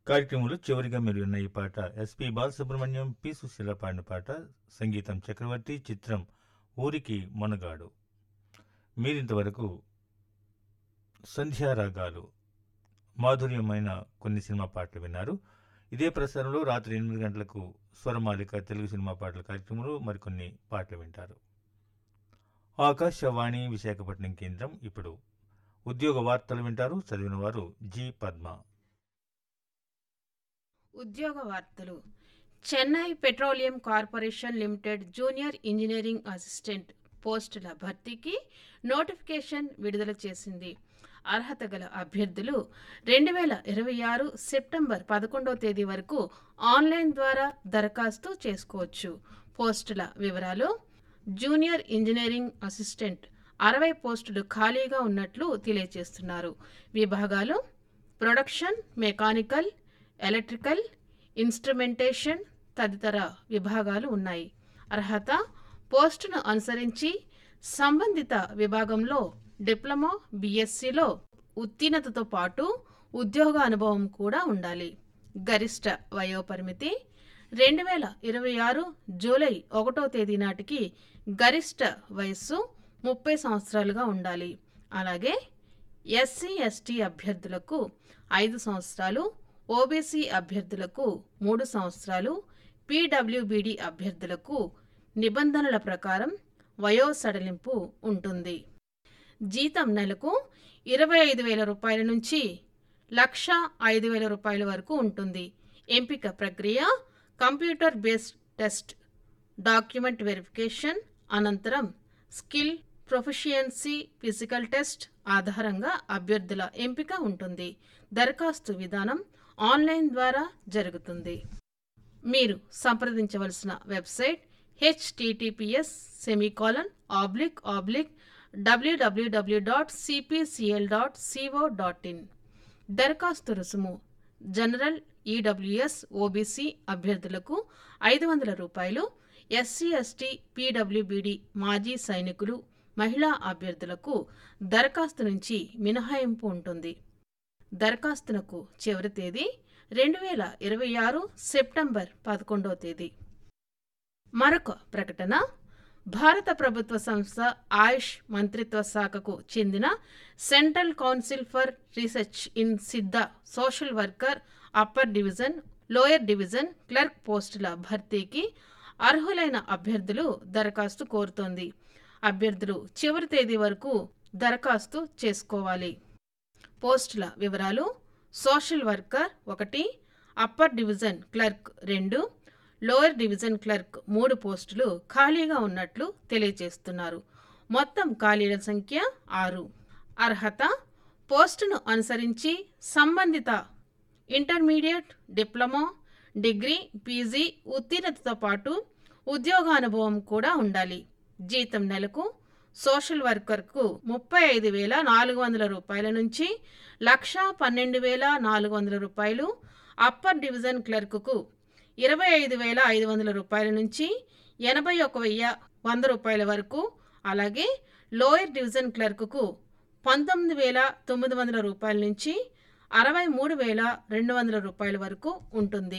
కార్యక్రమంలో చివరిగా మీరు విన్న ఈ పాట ఎస్పి బాలసుబ్రహ్మణ్యం పి సుశీల పాడిన పాట సంగీతం చక్రవర్తి చిత్రం ఊరికి మనగాడు మీరింతవరకు సంధ్యారాగాలు మాధుర్యమైన కొన్ని సినిమా పాటలు విన్నారు ఇదే ప్రసారంలో రాత్రి ఎనిమిది గంటలకు స్వరమాలిక తెలుగు సినిమా పాటల కార్యక్రమంలో మరికొన్ని పాటలు వింటారు ఆకాశవాణి విశాఖపట్నం కేంద్రం ఇప్పుడు ఉద్యోగ వార్తలు వింటారు చదివిన వారు జి పద్మ ఉద్యోగ వార్తలు Chennai petroleum corporation limited junior engineering assistant పోస్టుల భర్తీకి నోటిఫికేషన్ విడుదల చేసింది అర్హత గల అభ్యర్థులు రెండు వేల ఇరవై ఆరు సెప్టెంబర్ పదకొండవ తేదీ వరకు ఆన్లైన్ ద్వారా దరఖాస్తు చేసుకోవచ్చు పోస్టుల వివరాలు జూనియర్ ఇంజనీరింగ్ అసిస్టెంట్ అరవై పోస్టులు ఖాళీగా ఉన్నట్లు తెలియజేస్తున్నారు విభాగాలు ప్రొడక్షన్ మెకానికల్ ఎలక్ట్రికల్ ఇన్స్ట్రుమెంటేషన్ తదితర విభాగాలు ఉన్నాయి అర్హత పోస్టును అనుసరించి సంబంధిత విభాగంలో డిప్లొమా బీఎస్సీలో ఉత్తీర్ణతతో పాటు ఉద్యోగ అనుభవం కూడా ఉండాలి గరిష్ట వయోపరిమితి రెండు వేల ఇరవై ఆరు జూలై ఒకటో తేదీ నాటికి గరిష్ట వయస్సు ముప్పై సంవత్సరాలుగా ఉండాలి అలాగే ఎస్సీ ఎస్టీ అభ్యర్థులకు ఐదు సంవత్సరాలు ఓబీసీ అభ్యర్థులకు మూడు సంవత్సరాలు పీడబ్ల్యూబీడీ అభ్యర్థులకు నిబంధనల ప్రకారం వయో సడలింపు ఉంటుంది జీతం నెలకు ఇరవై ఐదు వేల రూపాయల నుంచి లక్ష ఐదు వేల రూపాయల వరకు ఉంటుంది ఎంపిక ప్రక్రియ computer based test document verification అనంతరం స్కిల్ ప్రొఫిషియన్సీ ఫిజికల్ టెస్ట్ ఆధారంగా అభ్యర్థుల ఎంపిక ఉంటుంది దరఖాస్తు విధానం ఆన్లైన్ ద్వారా జరుగుతుంది మీరు సంప్రదించవలసిన website HTTPS semicolon oblique oblique WWW dot CPCL dot CO dot in దరఖాస్తు రుసుము జనరల్ ఈడబ్ల్యూఎస్ ఓబీసీ అభ్యర్థులకు ఐదు వందల రూపాయలు ఎస్సీ ఎస్టీ పీడబ్ల్యూబీడి మాజీ సైనికులు మహిళా అభ్యర్థులకు దరఖాస్తు నుంచి మినహాయింపు ఉంటుంది దరఖాస్తునకు చివరి తేదీ రెండు వేల ఇరవై ఆరు సెప్టెంబర్ పదకొండవ తేదీ మరొక ప్రకటన భారత ప్రభుత్వ సంస్థ ఆయుష్ మంత్రిత్వ శాఖకు చెందిన central council for research in Siddha social worker upper division lower division clerk పోస్టుల భర్తీకి అర్హులైన అభ్యర్థులు దరఖాస్తు కోరుతోంది అభ్యర్థులు చివరి తేదీ వరకు దరఖాస్తు చేసుకోవాలి పోస్టుల వివరాలు సోషల్ వర్కర్ ఒకటి అప్పర్ డివిజన్ క్లర్క్ రెండు లోయర్ డివిజన్ క్లర్క్ మూడు పోస్టులు ఖాళీగా ఉన్నట్లు తెలియజేస్తున్నారు మొత్తం ఖాళీల సంఖ్య ఆరు అర్హత పోస్టును అనుసరించి సంబంధిత ఇంటర్మీడియట్ డిప్లొమా డిగ్రీ పీజీ ఉత్తీర్ణతతో పాటు ఉద్యోగానుభవం కూడా ఉండాలి జీతం నెలకు సోషల్ వర్కర్కు ముప్పై ఐదు వేల నాలుగు వందల రూపాయల నుంచి లక్ష పన్నెండు వేల నాలుగు వందల రూపాయలు అప్పర్ డివిజన్ క్లర్కుకు ఇరవై ఐదు వేల ఐదు వందల రూపాయల నుంచి ఎనభై ఒక వెయ్యి వంద రూపాయల వరకు అలాగే లోయర్ డివిజన్ క్లర్కుకు పంతొమ్మిది వేల తొమ్మిది వందల రూపాయల నుంచి అరవై మూడు వేల రెండు వందల రూపాయల వరకు ఉంటుంది